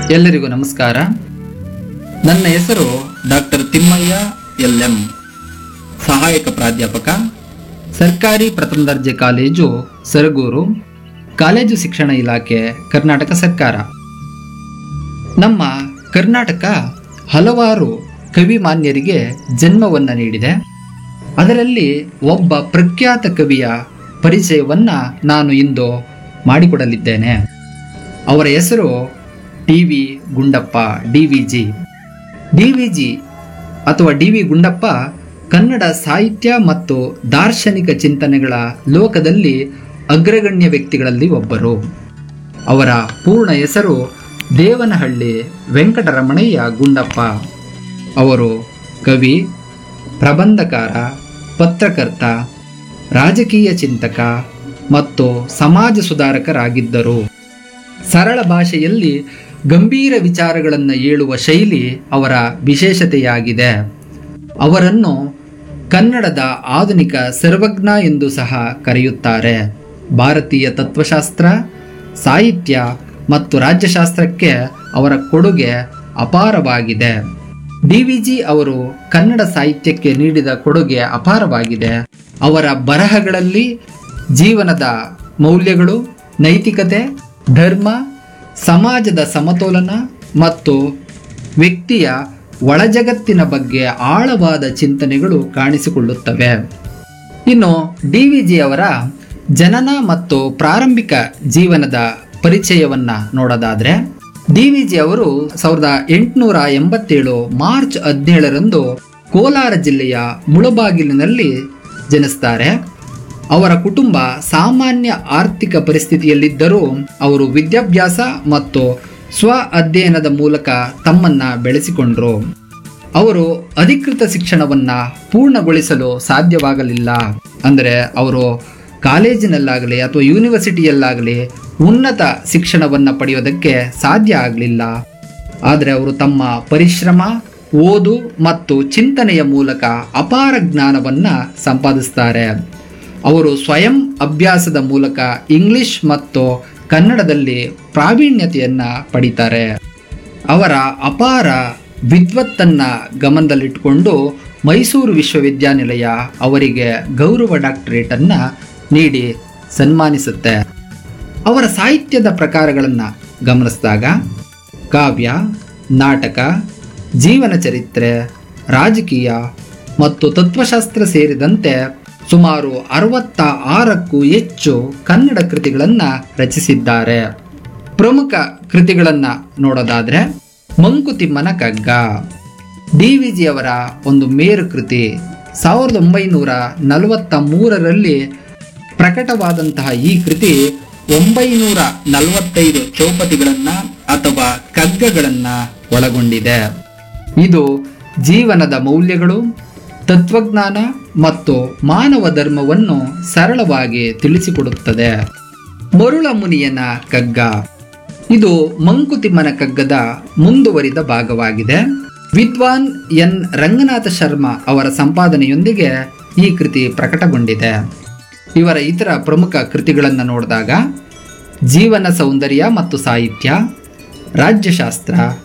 ಎಲ್ಲರಿಗೂ ನಮಸ್ಕಾರ ನನ್ನ ಹೆಸರು ಡಾಕ್ಟರ್ ತಿಮ್ಮಯ್ಯ ಎಲ್ ಎಂ ಸಹಾಯಕ ಪ್ರಾಧ್ಯಾಪಕ ಸರ್ಕಾರಿ ಪ್ರಥಮ ದರ್ಜೆ ಕಾಲೇಜು ಸರಗೂರು ಕಾಲೇಜು ಶಿಕ್ಷಣ ಇಲಾಖೆ ಕರ್ನಾಟಕ ಸರ್ಕಾರ ನಮ್ಮ ಕರ್ನಾಟಕ ಹಲವಾರು ಕವಿ ಮಾನ್ಯರಿಗೆ ಜನ್ಮವನ್ನು ನೀಡಿದೆ ಅದರಲ್ಲಿ ಒಬ್ಬ ಪ್ರಖ್ಯಾತ ಕವಿಯ ಪರಿಚಯವನ್ನ ನಾನು ಇಂದು ಮಾಡಿಕೊಡಲಿದ್ದೇನೆ ಅವರ ಹೆಸರು T V Gundappa D V G D V G ಅಥವಾ ಡಿ ವಿ ಗುಂಡಪ್ಪ ಕನ್ನಡ ಸಾಹಿತ್ಯ ಮತ್ತು ದಾರ್ಶನಿಕ ಚಿಂತನೆಗಳ ಲೋಕದಲ್ಲಿ ಅಗ್ರಗಣ್ಯ ವ್ಯಕ್ತಿಗಳಲ್ಲಿ ಒಬ್ಬರು ಅವರ ಪೂರ್ಣ ಹೆಸರು ದೇವನಹಳ್ಳಿ ವೆಂಕಟರಮಣಯ್ಯ ಗುಂಡಪ್ಪ ಅವರು ಕವಿ ಪ್ರಬಂಧಕಾರ ಪತ್ರಕರ್ತ ರಾಜಕೀಯ ಚಿಂತಕ ಮತ್ತು ಸಮಾಜ ಸುಧಾರಕರಾಗಿದ್ದರು ಸರಳ ಭಾಷೆಯಲ್ಲಿ ಗಂಭೀರ ವಿಚಾರಗಳನ್ನು ಹೇಳುವ ಶೈಲಿ ಅವರ ವಿಶೇಷತೆಯಾಗಿದೆ ಅವರನ್ನು ಕನ್ನಡದ ಆಧುನಿಕ ಸರ್ವಜ್ಞ ಎಂದು ಸಹ ಕರೆಯುತ್ತಾರೆ ಭಾರತೀಯ ತತ್ವಶಾಸ್ತ್ರ ಸಾಹಿತ್ಯ ಮತ್ತು ರಾಜ್ಯಶಾಸ್ತ್ರಕ್ಕೆ ಅವರ ಕೊಡುಗೆ ಅಪಾರವಾಗಿದೆ ಡಿ ವಿ ಜಿ ಅವರು ಕನ್ನಡ ಸಾಹಿತ್ಯಕ್ಕೆ ನೀಡಿದ ಕೊಡುಗೆ ಅಪಾರವಾಗಿದೆ ಅವರ ಬರಹಗಳಲ್ಲಿ ಜೀವನದ ಮೌಲ್ಯಗಳು ನೈತಿಕತೆ ಧರ್ಮ ಸಮಾಜದ ಸಮತೋಲನ ಮತ್ತು ವ್ಯಕ್ತಿಯ ಒಳಜಗತ್ತಿನ ಬಗ್ಗೆ ಆಳವಾದ ಚಿಂತನೆಗಳು ಕಾಣಿಸಿಕೊಳ್ಳುತ್ತವೆ ಇನ್ನು ಡಿ ವಿ ಜಿ ಅವರ ಜನನ ಮತ್ತು ಪ್ರಾರಂಭಿಕ ಜೀವನದ ಪರಿಚಯವನ್ನ ನೋಡೋದಾದ್ರೆ ಡಿ ವಿ ಜಿ ಅವರು ಸಾವಿರದ ಎಂಟುನೂರ ಎಂಬತ್ತೇಳು ಮಾರ್ಚ್ ಹದಿನೇಳರಂದು ಕೋಲಾರ ಜಿಲ್ಲೆಯ ಮುಳಬಾಗಿಲಿನಲ್ಲಿ ಜನಿಸ್ತಾರೆ ಅವರ ಕುಟುಂಬ ಸಾಮಾನ್ಯ ಆರ್ಥಿಕ ಪರಿಸ್ಥಿತಿಯಲ್ಲಿದ್ದರೂ ಅವರು ವಿದ್ಯಾಭ್ಯಾಸ ಮತ್ತು ಸ್ವ ಅಧ್ಯಯನದ ಮೂಲಕ ತಮ್ಮನ್ನ ಬೆಳೆಸಿಕೊಂಡ್ರು ಅವರು ಅಧಿಕೃತ ಶಿಕ್ಷಣವನ್ನ ಪೂರ್ಣಗೊಳಿಸಲು ಸಾಧ್ಯವಾಗಲಿಲ್ಲ ಅಂದರೆ ಅವರು ಕಾಲೇಜಿನಲ್ಲಾಗಲಿ ಅಥವಾ ಯೂನಿವರ್ಸಿಟಿಯಲ್ಲಾಗಲಿ ಉನ್ನತ ಶಿಕ್ಷಣವನ್ನು ಪಡೆಯೋದಕ್ಕೆ ಸಾಧ್ಯ ಆಗಲಿಲ್ಲ ಆದರೆ ಅವರು ತಮ್ಮ ಪರಿಶ್ರಮ ಓದು ಮತ್ತು ಚಿಂತನೆಯ ಮೂಲಕ ಅಪಾರ ಜ್ಞಾನವನ್ನು ಸಂಪಾದಿಸ್ತಾರೆ ಅವರು ಸ್ವಯಂ ಅಭ್ಯಾಸದ ಮೂಲಕ ಇಂಗ್ಲಿಷ್ ಮತ್ತು ಕನ್ನಡದಲ್ಲಿ ಪ್ರಾವೀಣ್ಯತೆಯನ್ನ ಪಡಿತಾರೆ ಅವರ ಅಪಾರ ವಿದ್ವತ್ತನ್ನ ಗಮನದಲ್ಲಿಟ್ಟುಕೊಂಡು ಮೈಸೂರು ವಿಶ್ವವಿದ್ಯಾನಿಲಯ ಅವರಿಗೆ ಗೌರವ ಡಾಕ್ಟರೇಟ್ ಅನ್ನ ನೀಡಿ ಸನ್ಮಾನಿಸುತ್ತೆ ಅವರ ಸಾಹಿತ್ಯದ ಪ್ರಕಾರಗಳನ್ನು ಗಮನಿಸಿದಾಗ ಕಾವ್ಯ ನಾಟಕ ಜೀವನ ಚರಿತ್ರೆ ರಾಜಕೀಯ ಮತ್ತು ತತ್ವಶಾಸ್ತ್ರ ಸೇರಿದಂತೆ ಸುಮಾರು ಅರವತ್ತ ಆರಕ್ಕೂ ಹೆಚ್ಚು ಕನ್ನಡ ಕೃತಿಗಳನ್ನು ರಚಿಸಿದ್ದಾರೆ ಪ್ರಮುಖ ಕೃತಿಗಳನ್ನು ನೋಡೋದಾದ್ರೆ ಮಂಕುತಿಮ್ಮನ ಕಗ್ಗ ಡಿ ವಿ ಜಿ ಅವರ ಒಂದು ಮೇರು ಕೃತಿ ಸಾವಿರದ ಒಂಬೈನೂರ ನಲವತ್ತ ಮೂರರಲ್ಲಿ ಪ್ರಕಟವಾದಂತಹ ಈ ಕೃತಿ ಒಂಬೈನೂರ ನಲವತ್ತೈದು ಚೌಪತಿಗಳನ್ನು ಅಥವಾ ಕಗ್ಗಗಳನ್ನು ಒಳಗೊಂಡಿದೆ ಇದು ಜೀವನದ ಮೌಲ್ಯಗಳು ತತ್ವಜ್ಞಾನ ಮತ್ತು ಮಾನವ ಧರ್ಮವನ್ನು ಸರಳವಾಗಿ ತಿಳಿಸಿಕೊಡುತ್ತದೆ ಮರುಳ ಮುನಿಯನ ಕಗ್ಗ ಇದು ಮಂಕುತಿಮ್ಮನ ಕಗ್ಗದ ಮುಂದುವರಿದ ಭಾಗವಾಗಿದೆ ವಿದ್ವಾನ್ ಎನ್ ರಂಗನಾಥ ಶರ್ಮಾ ಅವರ ಸಂಪಾದನೆಯೊಂದಿಗೆ ಈ ಕೃತಿ ಪ್ರಕಟಗೊಂಡಿದೆ ಇವರ ಇತರ ಪ್ರಮುಖ ಕೃತಿಗಳನ್ನು ನೋಡಿದಾಗ ಜೀವನ ಸೌಂದರ್ಯ ಮತ್ತು ಸಾಹಿತ್ಯ ರಾಜ್ಯಶಾಸ್ತ್ರ